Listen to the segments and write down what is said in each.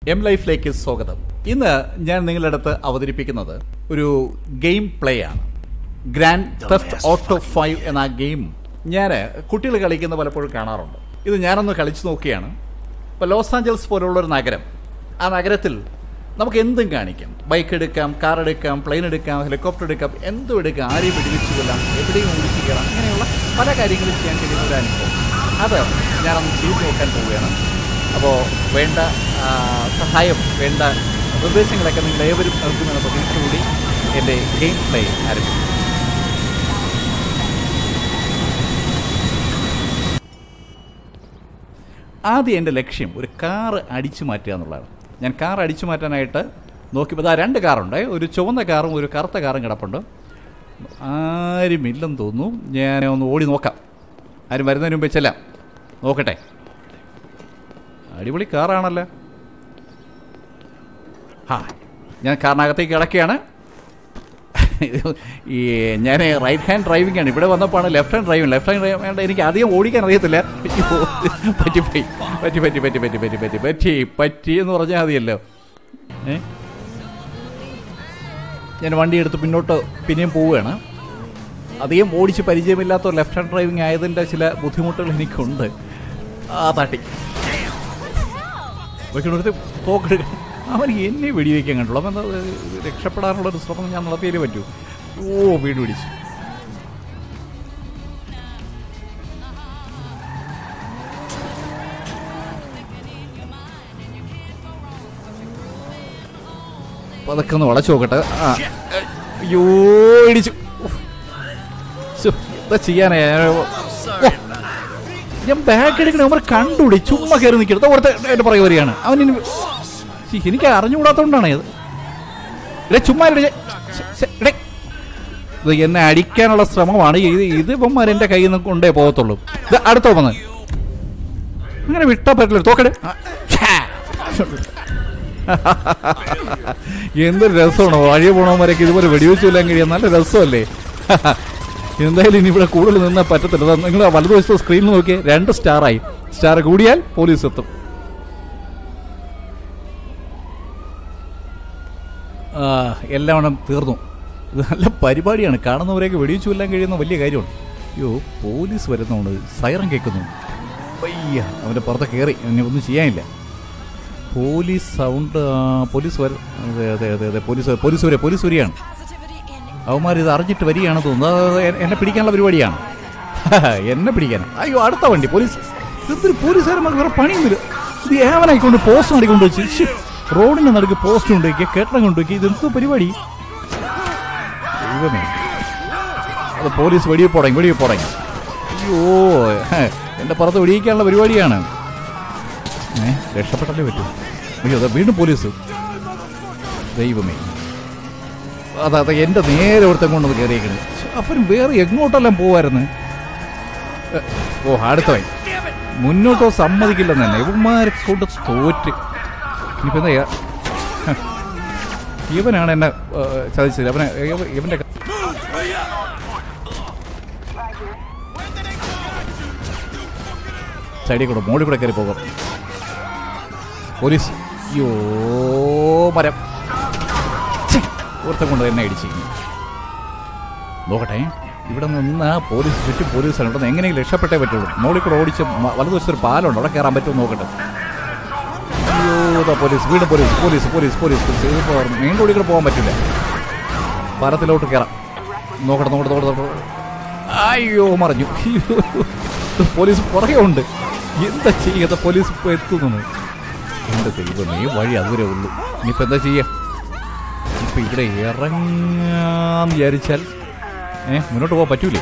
M ലൈഫിലേക്ക് സ്വാഗതം ഇന്ന് ഞാൻ നിങ്ങളുടെ അടുത്ത് അവതരിപ്പിക്കുന്നത് ഒരു ഗെയിം പ്ലേ ആണ് ഗ്രാൻഡ് തെഫ്റ്റ് ഓട്ടോ ഫൈവ് എന്ന ആ ഗെയിം ഞാൻ കുട്ടികൾ കളിക്കുന്ന പലപ്പോഴും കാണാറുണ്ട് ഇത് ഞാനൊന്ന് കളിച്ചു നോക്കിയാണ് ഇപ്പോൾ ലോസ് ആഞ്ചൽസ് പോലുള്ള ഒരു നഗരം ആ നഗരത്തിൽ നമുക്ക് എന്തും കാണിക്കാം ബൈക്ക് എടുക്കാം കാർ എടുക്കാം പ്ലെയിൻ എടുക്കാം ഹെലികോപ്റ്റർ എടുക്കാം എന്തും എടുക്കാം ആരെയും വെടിവെച്ച് കൊല്ലാം എവിടെയും ഓടിച്ച് കയറാം അങ്ങനെയുള്ള പല കാര്യങ്ങളും ചെയ്യാൻ കഴിയുന്ന ഒരു അനുഭവം അത് ഞാനൊന്ന് ചെയ്തു നോക്കാൻ പോവുകയാണ് അപ്പോൾ വേണ്ട ആ, സഹായം വേണ്ട നിർദ്ദേശങ്ങളൊക്കെ നിങ്ങൾ ഏവരും നൽകുമെന്ന പ്രതീക്ഷയോടെ എൻ്റെ ഗെയിം പ്ലേ ആരംഭിക്കും ആദ്യം എൻ്റെ ലക്ഷ്യം ഒരു കാറ് അടിച്ചു മാറ്റുക എന്നുള്ളതാണ് ഞാൻ കാർ അടിച്ചു മാറ്റാനായിട്ട് നോക്കിയപ്പോൾ ആ രണ്ട് കാറുണ്ട് ഒരു ചുവന്ന കാറും ഒരു കറുത്ത കാറും കിടപ്പുണ്ട് ആരുമില്ലെന്ന് തോന്നുന്നു ഞാൻ ഒന്ന് ഓടി നോക്കാം ആരും വരുന്നതിന് മുമ്പേ ചെല്ലാം നോക്കട്ടെ അടിപൊളി കാറാണല്ലോ ഹാ ഞാൻ കാറിനകത്തേക്ക് കിടക്കുകയാണ് ഈ ഞാൻ റൈറ്റ് ഹാൻഡ് ഡ്രൈവിംഗ് ആണ് ഇവിടെ വന്നപ്പോഴാണ് left hand driving left hand driving എനിക്ക് അധികം ഓടിക്കാൻ അറിയത്തില്ല അയ്യോ, പറ്റിപ്പോയി പറ്റി പറ്റി പറ്റി പറ്റി പറ്റി പറ്റി പറ്റി പറ്റി എന്ന് പറഞ്ഞാൽ മതിയല്ലോ ഏ ഞാൻ വണ്ടി എടുത്ത് പിന്നോട്ട് പിന്നെയും പോവുകയാണ് അധികം ഓടിച്ച് പരിചയമില്ലാത്ത ലെഫ്റ്റ് ഹാൻഡ് ഡ്രൈവിംഗ് ആയതിൻ്റെ ചില ബുദ്ധിമുട്ടുകൾ എനിക്കുണ്ട് ആ തട്ടി വെക്കണടുത്ത് തോക്കെടുക്ക അവൻ എന്നെ വെടിവെക്കാൻ കണ്ടുള്ളൂ അപ്പം എന്താ ഇത് രക്ഷപ്പെടാനുള്ള ഒരു ശ്രമം ഞാൻ നടത്തിയാലേ പറ്റൂ ഓ വീട് പിടിച്ചു അപ്പൊ അതൊക്കെ ഒന്ന് വളച്ചു നോക്കട്ടെ ആ അയ്യോ ഇടിച്ചു ഉഫ്. ശ്ശോ, എന്താ ചെയ്യാനാ ഞാൻ- ഓ. ഞാൻ ബാഗ് എടുക്കണ അവൻ കണ്ടുപിടി ചുമ്മാ കയറി നിൽക്കരുത് ഓർത്ത് എന്റെ പുറകെ വരികയാണ് അവൻ ഇനി ശ്ശി, എനിക്ക് അറിഞ്ഞുകൂടാത്തോണ്ടാണ് ഇത് ഇടേ ചുമ്മാ ഇടേ. ശ്ശെ, ശ്ശെ, ഇടേ. ഇത് എന്നെ അടിക്കാനുള്ള ശ്രമമാണ് ഇത് ഇത് ഇവന്മാർ എന്റെ കയ്യിൽ നിന്ന് കൊണ്ടേ പോകത്തുള്ളൂ ഇത് അടുത്തോ വന്ന് അങ്ങനെ വിട്ടാ പറ്റില്ല തോക്കട് ആ, ഛേ. എന്തൊരു രസമാണ് വഴിയെ പോണവന്മാരൊക്കെ ഇതുപോലെ വെടിവെച്ച് കൊല്ലാൻ കഴിയാൻ നല്ല രസമല്ലേ എന്തായാലും ഇനി ഇവിടെ കൂടുതൽ നിന്നാൽ പറ്റത്തില്ല നിങ്ങൾ വലതുവശത്തെ സ്ക്രീനിൽ നോക്കിയേ രണ്ട് സ്റ്റാറായി സ്റ്റാർ കൂടിയാൽ പോലീസ് എത്തും ആ, എല്ലാം തീർന്നു ഇത് നല്ല പരിപാടിയാണ് കാണുന്നവരെയൊക്കെ വെടിവെച്ച് കൊല്ലാൻ കഴിയുന്ന വലിയ കാര്യമാണ് അയ്യോ പോലീസ് വരുന്നുണ്ട് സൈറൻ കേൾക്കുന്നു അയ്യ അവൻ്റെ പുറത്ത് കയറി ഇനി ഒന്നും ചെയ്യാനില്ല പോലീസ് സൗണ്ട് ആ, പോലീസ് വര അതെ അതെ അതെ അതെ പോലീസ് പോലീസ് വരെ പോലീസ് വരികയാണ് അവന്മാർ ഇത് അറിഞ്ഞിട്ട് വരികയാണ് തോന്നുന്നത് അത് എ- എന്നെ പിടിക്കാനുള്ള പരിപാടിയാണ് എന്നെ പിടിക്കാൻ അയ്യോ അടുത്ത വണ്ടി പോലീസ് ഇതൊരു പോലീസുകാരന്മാർക്ക് വേറെ പണിയൊന്നുമില്ല ഇത് ഏവനായിക്കൊണ്ട് പോസ്റ്റ് നടിക്കൊണ്ട് വെച്ച് ശ്ശ്, റോഡിന്റെ നടുക്ക് പോസ്റ്റ് കൊണ്ടുവയ്ക്കുക കെട്ടണം കൊണ്ടുവയ്ക്കുക ഇതെന്തോ പരിപാടി ദൈവമേ അത് പോലീസ് വെടിയെ പോടങ്ങി വെടിയെ പോടങ്ങി അയ്യോ ഹേ, എന്റെ പുറത്ത് വെടിയിക്കാനുള്ള പരിപാടിയാണ് ഏ രക്ഷപ്പെട്ടല്ലേ പറ്റൂ അയ്യോ അതാ വീണ്ടും പോലീസ് ദൈവമേ അതെ അതെ എൻ്റെ നേരെ ഒരുത്തം കൊണ്ടത് കയറിയേക്കണ് അപ്പം വേറെ എങ്ങോട്ടെല്ലാം പോവായിരുന്നു എ, ഓ അടുത്തവൻ മുന്നോട്ടോ സമ്മതിക്കില്ലെന്ന് തന്നെ ഇവന്മാരെ കൊണ്ട് തോറ്റ് ഇനിയിപ്പോ എന്താ ചെയ്യാ? ഹ. ഇവനാണ് എന്നെ ഏ, ചതിച്ചത് അവനെ ഇവ- ഇവന്റെ ക- സൈഡിൽ കൂടെ മോളിൽ കൂടെ കയറി പോകാം പോലീസ് യോ മരം ഛെ, ഒരുത്തൻ കൊണ്ട് തന്നെ ഇടിച്ചിരിക്കുന്നു നോക്കട്ടെ ഇവിടെ നിന്ന് പോലീസ് ചുറ്റും പോലീസാണ് ഇവിടെ നിന്ന് എങ്ങനെയെങ്കിലും രക്ഷപ്പെട്ടേ പറ്റുള്ളൂ മോളിൽ കൂടെ ഓടിച്ച് മ- വലതുവശത്ത് ഒരു പാലമുണ്ട് അവിടെ കയറാൻ പറ്റുമോ നോക്കട്ടെ അയ്യോ ദാ പോലീസ് വീണ്ടും police police police police police ഇതിപ്പോൾ മെയിൻ റോഡിൽ കൂടെ പോകാൻ പറ്റില്ല പാലത്തിലോട്ട് കയറാം നോക്കട്ടെ നോക്കട്ടെ നോക്കട്ടെ നോക്കട്ടെ അയ്യോ മറിഞ്ഞു അയ്യോ. പോലീസ് പുറകെ ഉണ്ട് എന്താ ചെയ്യാത്ത പോലീസ് ഇപ്പോൾ എത്തുന്നു എന്റെ ദൈവമേ വഴി അതുവരെ ഉള്ളൂ ഇനിയിപ്പോൾ എന്താ ചെയ്യാ ഇപ്പൊ ഇവിടെ ഇറങ്ങാന്ന് വിചാരിച്ചാൽ ഏ മുന്നോട്ട് പോകാൻ പറ്റൂലേ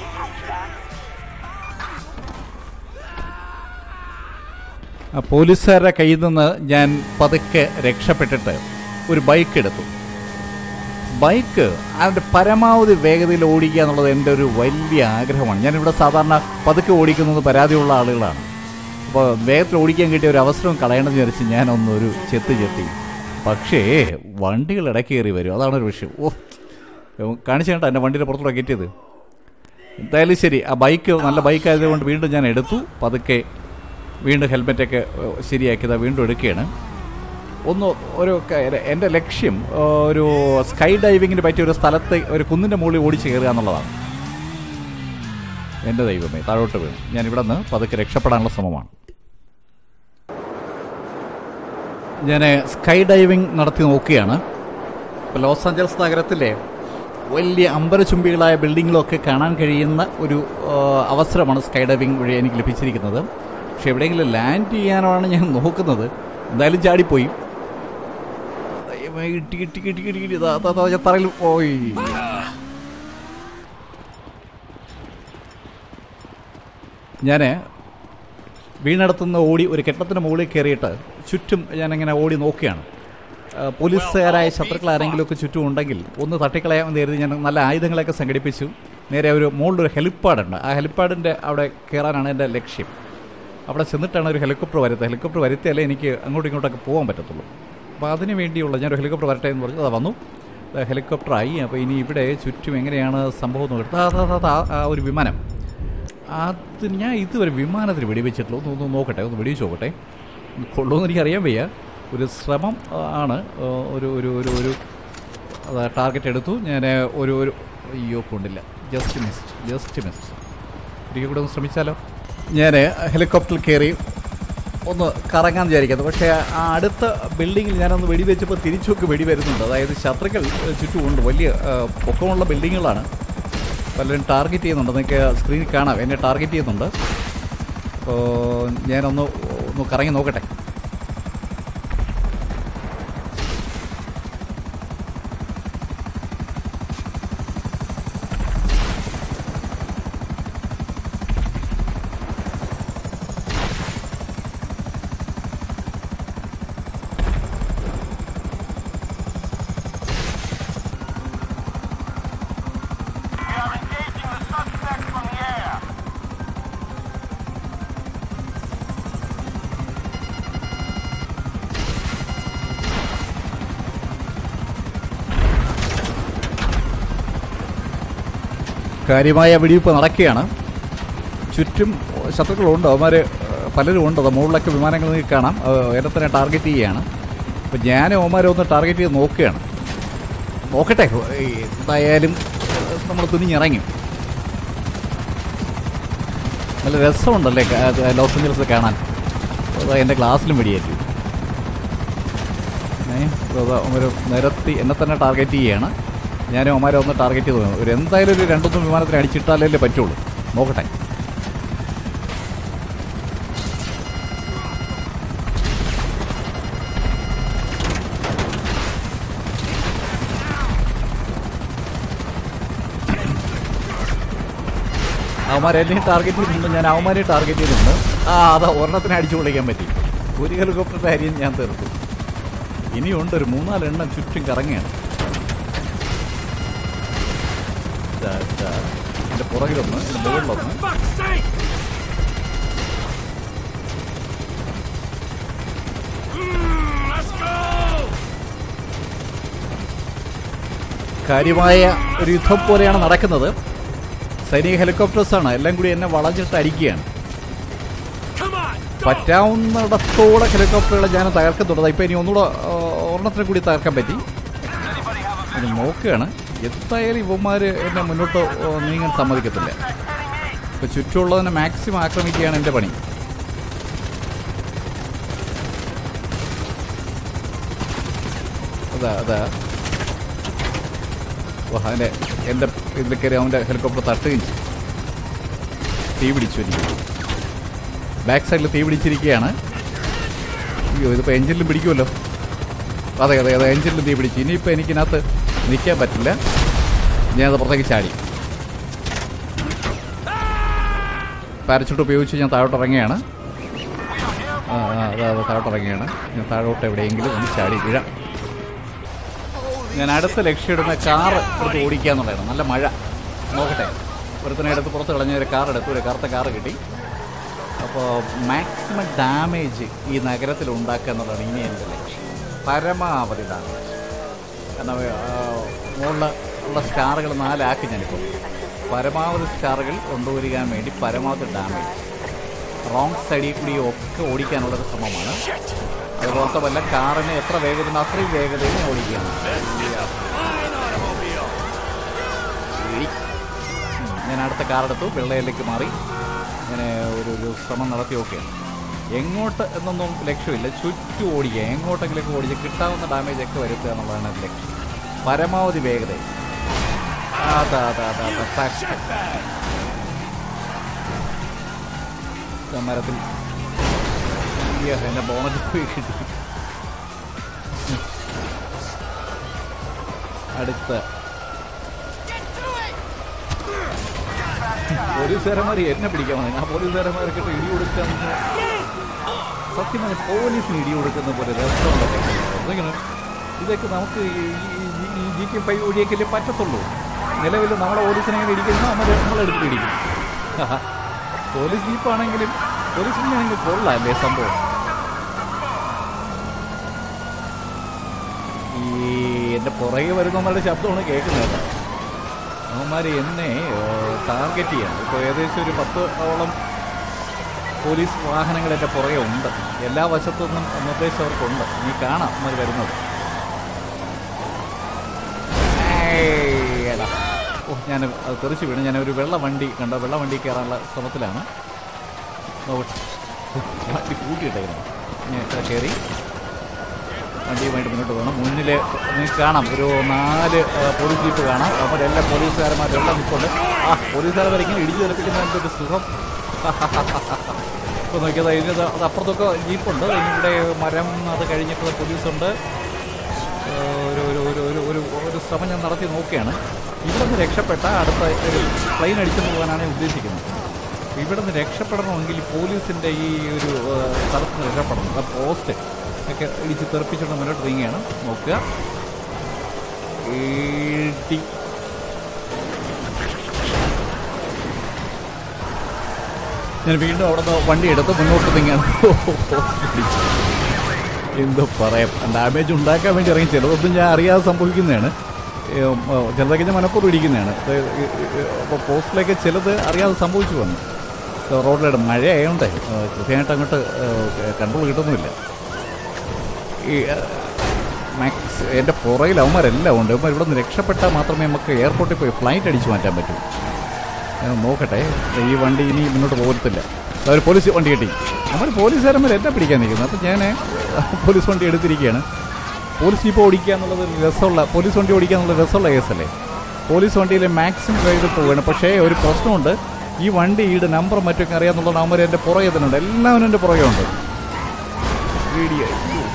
ആ പോലീസുകാരുടെ കയ്യിൽ നിന്ന് ഞാൻ പതുക്കെ രക്ഷപ്പെട്ടിട്ട് ഒരു ബൈക്ക് എടുത്തു ബൈക്ക് അതിൻ്റെ പരമാവധി വേഗതയിൽ ഓടിക്കുക എന്നുള്ളത് എൻ്റെ ഒരു വലിയ ആഗ്രഹമാണ് ഞാനിവിടെ സാധാരണ പതുക്കെ ഓടിക്കുന്നത് പരാതിയുള്ള ആളുകളാണ് അപ്പോൾ വേഗത്തിൽ ഓടിക്കാൻ കിട്ടിയ ഒരു അവസരം കളയണമെന്ന് വിചാരിച്ച് ഞാനൊന്നൊരു ചെത്ത് ചെത്തി പക്ഷേ വണ്ടികൾ ഇടയ്ക്ക് കയറി വരും അതാണ് ഒരു വിഷയം ഓ കാണിച്ചു കേട്ടോ എൻ്റെ വണ്ടിയുടെ പുറത്തൂടെ കയറ്റിയത് എന്തായാലും ശരി ആ ബൈക്ക് നല്ല ബൈക്ക് ആയതുകൊണ്ട് വീണ്ടും ഞാൻ എടുത്തു പതുക്കെ വീണ്ടും ഹെൽമെറ്റൊക്കെ ഏഹ്, ശരിയാക്കിയതാ വീണ്ടും എടുക്കുകയാണ് ഒന്ന് ഒരു ക- എൻ്റെ ലക്ഷ്യം ആ, ഒരു സ്കൈ ഡൈവിങ്ങിന് പറ്റിയ ഒരു സ്ഥലത്ത് ഒരു കുന്നിൻ്റെ മുകളിൽ ഓടിച്ച് കയറുക എന്നുള്ളതാണ് എൻ്റെ ദൈവമേ താഴോട്ട് വീണു ഞാൻ ഇവിടെ നിന്ന് പതുക്കെ രക്ഷപ്പെടാനുള്ള ശ്രമമാണ് ഞാൻ സ്കൈ ഡൈവിംഗ് നടത്തി നോക്കുകയാണ് ഇപ്പോൾ ലോസ് ആഞ്ചൽസ് നഗരത്തിലെ വലിയ അമ്പരചുംബികളായ ബിൽഡിങ്ങുകളൊക്കെ കാണാൻ കഴിയുന്ന ഒരു ആ, അവസരമാണ് സ്കൈ ഡൈവിംഗ് വഴി എനിക്ക് ലഭിച്ചിരിക്കുന്നത് പക്ഷെ എവിടെയെങ്കിലും ലാൻഡ് ചെയ്യാനാണ് ഞാൻ നോക്കുന്നത് എന്തായാലും ചാടിപ്പോയി ദൈവമേ, ഇട്ടി ഇട്ടി ഇട്ടി ഇട്ടി ഇട്ടി ഇതാ, ഇതാ, ഇതാ, ഞാൻ തറയിൽ പോയി ഞാൻ വീണടത്തുനിന്ന് ഓടി ഒരു കെട്ടിടത്തിന് മുകളിൽ കയറിയിട്ട് ചുറ്റും ഞാനിങ്ങനെ ഓടി നോക്കുകയാണ് ആ, പോലീസുകാരായ ശത്രുക്കൾ ആരെങ്കിലുമൊക്കെ ചുറ്റും ഉണ്ടെങ്കിൽ ഒന്ന് തട്ടിക്കളയാമെന്ന് കരുതി ഞാൻ നല്ല ആയുധങ്ങളൊക്കെ സംഘടിപ്പിച്ചു നേരെ ഒരു മുകളിൽ ഒരു ഹെലിപ്പാഡുണ്ട് ആ ഹെലിപ്പാഡിൻ്റെ അവിടെ കയറാനാണ് എൻ്റെ ലക്ഷ്യം അവിടെ ചെന്നിട്ടാണ് ഒരു ഹെലികോപ്റ്റർ വരുന്നത് ഹെലികോപ്റ്റർ വരുത്തിയാലേ എനിക്ക് അങ്ങോട്ടും ഇങ്ങോട്ടൊക്കെ പോകാൻ പറ്റത്തുള്ളൂ അപ്പോൾ അതിന് വേണ്ടിയുള്ള ഞാനൊരു ഹെലികോപ്റ്റർ വരട്ടെ എന്ന് പറഞ്ഞു അത് വന്നു ദാ ഹെലികോപ്റ്ററായി അപ്പോൾ ഇനി ഇവിടെ ചുറ്റും എങ്ങനെയാണ് സംഭവം എന്ന് നോക്കട്ടെ. ദാ, ദാ, ദാ, ദാ, ആ ഒരു വിമാനം അത് ഞാൻ ഇതുവരെ വിമാനത്തിൽ വെടിവെച്ചിട്ടുള്ളൂ ഒന്ന് ഒന്ന് നോക്കട്ടെ ഒന്ന് വെടിവെച്ച് നോക്കട്ടെ കൊള്ളുമെന്ന് എനിക്കറിയാൻ വയ്യ ഒരു ശ്രമം ആ, ആണ് ആ, ഒരു ഒരു ഒരു ഒരു അത് ടാർഗറ്റ് എടുത്തു ഞാൻ ഒരു ഒരു അയ്യോ കൊണ്ടില്ല ജസ്റ്റ് മിസ്ഡ് ജസ്റ്റ് മിസ്ഡ് ഒരിക്കൽ കൂടെ ഒന്ന് ശ്രമിച്ചാലോ ഞാൻ ഹെലികോപ്റ്ററിൽ കയറി ഒന്ന് കറങ്ങാൻ വിചാരിക്കുന്നത് പക്ഷേ ആ അടുത്ത ബിൽഡിങ്ങിൽ ഞാനൊന്ന് വെടിവെച്ചപ്പോൾ തിരിച്ചൊക്കെ വെടി വരുന്നുണ്ട് അതായത് ശത്രുക്കൾ ചുറ്റുമുണ്ട് വലിയ ആ, പൊക്കമുള്ള ബിൽഡിങ്ങുകളാണ് പലരും ടാർഗറ്റ് ചെയ്യുന്നുണ്ട് നിങ്ങൾക്ക് സ്ക്രീനിൽ കാണാം എന്നെ ടാർഗറ്റ് ചെയ്യുന്നുണ്ട് അപ്പോൾ ഞാനൊന്ന് ഒന്ന് കറങ്ങി നോക്കട്ടെ We are engaging the suspect from the air. കാര്യമായ വെടിവെപ്പ് നടക്കുകയാണ് ചുറ്റും ശത്രുക്കളുണ്ട് അവന്മാർ പലരും ഉണ്ട് അത് മുകളിലൊക്കെ വിമാനങ്ങൾ നിങ്ങൾക്ക് കാണാം ഏഹ് എന്നെ തന്നെ ടാർഗറ്റ് ചെയ്യുകയാണ് അപ്പോൾ ഞാൻ അവന്മാരെ ഒന്ന് ടാർഗറ്റ് ചെയ്ത് നോക്കുകയാണ് നോക്കട്ടെ ഏയ് എന്തായാലും നമ്മൾ തുനിഞ്ഞിറങ്ങി നല്ല രസമുണ്ടല്ലേ ക- അത് ലോസ് ഏഞ്ചൽസ് കാണാൻ അത് എൻ്റെ ക്ലാസ്സിലും വെടിയേറ്റു ഏ അതാ ഒരു നിരത്തി എന്നെ തന്നെ ടാർഗറ്റ് ചെയ്യുകയാണ് ഞാൻ അവന്മാരെ ഒന്ന് ടാർഗറ്റ് ചെയ്ത് നോക്കുന്നു. ഒരു എന്തായാലും ഒരു രണ്ടൊന്നും വിമാനത്തിന് അടിച്ചിട്ടാലല്ലേ പറ്റുള്ളൂ നോക്കട്ടെ അവന്മാരെ എന്നെ ടാർഗറ്റ് ചെയ്തിട്ടുണ്ട് ഞാൻ അവന്മാരെ ടാർഗറ്റ് ചെയ്തിട്ടുണ്ട് ആ അതാ ഒരെണ്ണത്തിന് അടിച്ചു പൊളിക്കാൻ പറ്റി ഒരു ഹെലികോപ്റ്ററിൻ്റെ കാര്യം ഞാൻ തീർത്തു ഇനിയുണ്ട് ഒരു മൂന്നാലെണ്ണം ചുറ്റും കറങ്ങുകയാണ് ദാ, ദാ. എൻ്റെ പുറകിലൊന്ന് എൻ്റെ മുകളിലൊന്ന് Fuck's sake! Mm, let's go! കാര്യമായ ഒരു യുദ്ധം പോലെയാണ് നടക്കുന്നത് സൈനിക ഹെലികോപ്റ്റേഴ്സാണ് എല്ലാം കൂടി എന്നെ വളഞ്ഞിട്ട് അടിക്കുകയാണ് Come on! പറ്റാവുന്നിടത്തോടെ ഹെലികോപ്റ്ററുകളെ ഞാൻ തകർക്കുന്നുണ്ട് ഇപ്പം ഇനി ഒന്നുകൂടെ ആ, ഒരെണ്ണത്തിനെ കൂടി തകർക്കാൻ പറ്റി ഇത് നോക്കുകയാണ് എന്തായാലും ഇവന്മാർ എന്നെ മുന്നോട്ട് ആ, നീങ്ങാൻ സമ്മതിക്കത്തില്ല ഇപ്പം ചുറ്റുമുള്ളതിനെ മാക്സിമം ആക്രമിക്കുകയാണ് എൻ്റെ പണി അതാ അതാ ഓ അതിൻ്റെ എൻ്റെ ഇതിൽ കയറി അവൻ്റെ ഹെലികോപ്റ്റർ തട്ടുകയും ചെയ്തു തീ പിടിച്ചു എനിക്ക് ബാക്ക് സൈഡിൽ തീ പിടിച്ചിരിക്കുകയാണ് അയ്യോ ഇതിപ്പോൾ എഞ്ചിനിലും പിടിക്കുമല്ലോ അതെ അതെ അതെ എഞ്ചിനിലും തീ പിടിച്ചു ഇനിയിപ്പോൾ എനിക്കിനകത്ത് നിൽക്കാൻ പറ്റില്ല ഞാനത് പുറത്തേക്ക് ചാടി പാരച്ചൂട്ട് ഉപയോഗിച്ച് ഞാൻ താഴോട്ട് ഇറങ്ങുകയാണ് ആ ആ അതെ അതെ താഴോട്ട് ഇറങ്ങുകയാണ് ഞാൻ താഴോട്ട് എവിടെയെങ്കിലും ഒന്ന് ചാടി വീഴാം ഞാൻ അടുത്ത ലക്ഷ്യമിടുന്ന കാറ് എടുത്ത് ഓടിക്കുക എന്നുള്ളതാണ് നല്ല മഴ നോക്കട്ടെ ഒരുത്തനെ എടുത്ത് പുറത്ത് കളഞ്ഞ ഒരു കാർ എടുത്തു ഒരു കറുത്ത കാറ് കിട്ടി അപ്പോൾ മാക്സിമം ഡാമേജ് ഈ നഗരത്തിൽ ഉണ്ടാക്കുക എന്നുള്ളതാണ് ഇനി എൻ്റെ ലക്ഷ്യം പരമാവധി ഡാമേജ് കാരണം മുകളിൽ ഉള്ള സ്റ്റാറുകൾ നാലാക്കി ഞാനിപ്പോൾ പരമാവധി സ്റ്റാറുകൾ കൊണ്ടുവരിക്കാൻ വേണ്ടി പരമാവധി ഡാമേജ് റോങ് സൈഡിൽ കൂടി ഒക്കെ ഓടിക്കാനുള്ളൊരു ശ്രമമാണ് അത് മാത്രമല്ല കാറിനെ എത്ര വേഗത്തിൽ അത്രയും വേഗതയിൽ ഞാൻ ഓടിക്കുകയാണ് ഇടി. ഉം, ഞാൻ അടുത്ത കാറെടുത്തു വെള്ളയിലേക്ക് മാറി ഇങ്ങനെ ഒരു ഒരു ശ്രമം നടത്തി നോക്കുകയാണ് എങ്ങോട്ട് എന്നൊന്നും ലക്ഷ്യമില്ല ചുറ്റും ഓടിക്കുക എങ്ങോട്ടെങ്കിലൊക്കെ ഓടിച്ച് കിട്ടാവുന്ന ഡാമേജ് ഒക്കെ വരുത്തുക എന്നുള്ളതാണ് എൻ്റെ ലക്ഷ്യം പരമാവധി വേഗത അതാ അതാ അതാ അതാ ഫാസ്റ്റ് മരത്തിൽ അയ്യോ, എന്റെ ബോണറ്റ് പോയി കിട്ടി അടുത്ത പോലീസുകാരന്മാർ എന്നെ പിടിക്കാൻ വന്നു ആ പോലീസുകാരന്മാർക്ക് ഇടി കൊടുക്കാൻ സത്യം പറഞ്ഞ പോലീസിന് ഇടി കൊടുക്കുന്ന പോലെ രസമുള്ളൊക്കെ എന്തെങ്കിലും ഇതൊക്കെ നമുക്ക് ഈ ജി ടി ഫൈവ് വഴിയൊക്കെ പറ്റത്തുള്ളൂ നിലവിൽ നമ്മളെ പോലീസിനെ ഇടിക്കുന്ന നമ്മൾ നമ്മളെടുത്ത് ഇടിക്കും പോലീസ് ജീപ്പാണെങ്കിലും പോലീസിനാണെങ്കിൽ കൊള്ളാം അല്ലേ സംഭവം ഈ എൻ്റെ പുറകെ വരുന്നവന്മാരുടെ ശബ്ദമാണ് കേൾക്കുന്നത് കേട്ടോ അവന്മാർ എന്നെ ടാർഗറ്റ് ചെയ്യാണ് ഇപ്പോൾ ഏകദേശം ഒരു പത്ത് ഓളം പോലീസ് വാഹനങ്ങൾ എൻ്റെ പുറകെ ഉണ്ട് എല്ലാ വശത്തുനിന്നും നിർദ്ദേശം അവർക്കുണ്ട് നീ കാണാം അവർ വരുന്നത് ഏയ് എടാ. ഓ ഞാൻ അത് തെറിച്ച് വീണ് ഞാൻ ഒരു വെള്ള വണ്ടി കണ്ട വെള്ള വണ്ടി കയറാനുള്ള ശ്രമത്തിലാണ് നോക്കട്ടെ. ഓ, വണ്ടി കൂട്ടിയിട്ടേക്കണം ഞാൻ ഇവിടെ കയറി വണ്ടിയുമായിട്ട് മുന്നോട്ട് പോകണം മുന്നിൽ നിങ്ങൾക്ക് കാണാം ഒരു നാല് ആ, പോലീസ് ജീപ്പ് കാണാം അപ്പോൾ എല്ലാ പോലീസുകാരന്മാരെല്ലാം നിൽപ്പുണ്ട് ആ പോലീസുകാരെ ഇങ്ങനെ ഇടിച്ചു തെറിപ്പിക്കുന്ന ഒരു സുഖം ഇപ്പോൾ നോക്കിയത് അതിന് അത് അത് അപ്പുറത്തൊക്കെ ജീപ്പുണ്ട് ഇനി ഇവിടെ മരം അത് കഴിഞ്ഞിട്ടുള്ള പോലീസുണ്ട് ആ, ഒരു ഒരു ഒരു ഒരു ഒരു ഒരു ശ്രമം ഞാൻ നടത്തി നോക്കുകയാണ് ഇവിടെ നിന്ന് രക്ഷപ്പെട്ട അടുത്ത ഒരു പ്ലെയിൻ അടിച്ചു പോകാനാണ് ഞാൻ ഉദ്ദേശിക്കുന്നത് ഇവിടെ നിന്ന് രക്ഷപ്പെടണമെങ്കിൽ പോലീസിൻ്റെ ഈ ഒരു ആ, സ്ഥലത്ത് നിന്ന് രക്ഷപ്പെടണം ആ പോസ്റ്റ് ഒക്കെ ഇടിച്ച് തെറിപ്പിച്ചുകൊണ്ട് മുന്നോട്ട് നീങ്ങുകയാണ് നോക്കുക ഏടി ഞാൻ വീണ്ടും അവിടെ നിന്ന് വണ്ടി എടുത്ത് മുന്നോട്ട് നീങ്ങാണ് എന്തോ പറയാം ഡാമേജ് ഉണ്ടാക്കാൻ വേണ്ടി ഇറങ്ങി ചിലതൊന്നും ഞാൻ അറിയാതെ സംഭവിക്കുന്നതാണ് ഏം, ഓ, ചിലതൊക്കെ ഞാൻ മനഃപൂർവ്വം ഇടിക്കുന്നതാണ് അപ്പോൾ പോസ്റ്റിലേക്ക് ചിലത് അറിയാതെ സംഭവിച്ചു വന്നു ഏ, റോഡിലൂടെ മഴ ആയതുകൊണ്ട് കൃത്യമായിട്ട് അങ്ങോട്ട് കൺട്രോൾ കിട്ടുന്നുമില്ല ഈ ഏ, മാക്സ് എൻ്റെ പുറകിൽ അവന്മാരെല്ലാം ഉണ്ട് അവന്മാർ ഇവിടെ നിന്ന് രക്ഷപ്പെട്ടാൽ മാത്രമേ നമുക്ക് എയർപോർട്ടിൽ പോയി ഫ്ലൈറ്റ് അടിച്ചു മാറ്റാൻ പറ്റൂ ഞാൻ നോക്കട്ടെ ഈ വണ്ടി ഇനി മുന്നോട്ട് പോകത്തില്ല ഒരു പോലീസ് വണ്ടി കിട്ടി നമ്മൾ പോലീസുകാരന്മാർ എന്നെ പിടിക്കാൻ നിൽക്കുന്നത് അപ്പം ഞാൻ പോലീസ് വണ്ടി എടുത്തിരിക്കുകയാണ് പോലീസ് ജീപ്പ് ഓടിക്കുക എന്നുള്ളത് ഒരു രസമുള്ള പോലീസ് വണ്ടി ഓടിക്കുക എന്നുള്ള രസമുള്ള കേസല്ലേ പോലീസ് വണ്ടിയിൽ മാക്സിമം വേഗത്തിൽ പോവുകയാണ് പക്ഷേ ഒരു പ്രശ്നമുണ്ട് ഈ വണ്ടിയുടെ നമ്പർ മറ്റൊക്കെ അറിയാമെന്നുള്ളത് അവന്മാർ എൻ്റെ പുറകെ തന്നെ ഉണ്ട് എല്ലാവരും എൻ്റെ പുറകെ ഉണ്ട് വീഡിയോ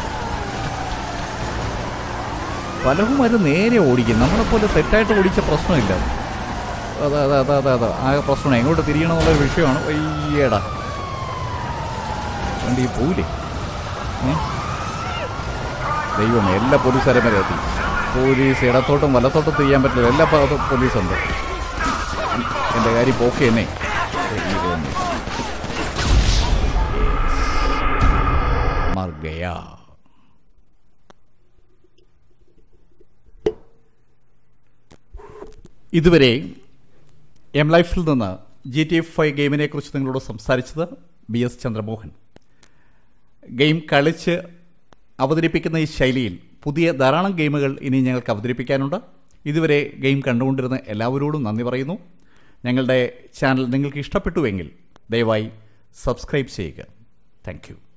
പലരും നേരെ ഓടിക്കും നമ്മളെപ്പോലെ തെറ്റായിട്ട് ഓടിച്ച പ്രശ്നമില്ല അതെ അതെ അതെ അതെ അതെ ആ പ്രശ്നമാണ് എങ്ങോട്ട് തിരിയണമെന്നുള്ളൊരു വിഷയമാണ് അയ്യേടാ വണ്ടി പോവില്ലേ ഏ? ദൈവമേ എല്ലാ പോലീസുകാരും വരെ എത്തി പോലീസ് ഇടത്തോട്ടും വലത്തോട്ടും തിരിയാൻ പറ്റില്ല എല്ലാ ഭാഗത്തും പോലീസുണ്ട് എൻ്റെ കാര്യം പോക്ക് തന്നെ ദൈവമേ. മർ ഗയാ ഇതുവരെ എം ലൈഫിൽ നിന്ന് ജി ടി എഫ് ഫൈവ് ഗെയിമിനെ കുറിച്ച് നിങ്ങളോട് സംസാരിച്ചത് ബി എസ് ചന്ദ്രമോഹൻ ഗെയിം കളിച്ച് അവതരിപ്പിക്കുന്ന ഈ ശൈലിയിൽ പുതിയ ധാരാളം ഗെയിമുകൾ ഇനി ഞങ്ങൾക്ക് അവതരിപ്പിക്കാനുണ്ട് ഇതുവരെ ഗെയിം കണ്ടുകൊണ്ടിരുന്ന എല്ലാവരോടും നന്ദി പറയുന്നു ഞങ്ങളുടെ ചാനൽ നിങ്ങൾക്ക് ഇഷ്ടപ്പെട്ടുവെങ്കിൽ ദയവായി സബ്സ്ക്രൈബ് ചെയ്യുക താങ്ക് യു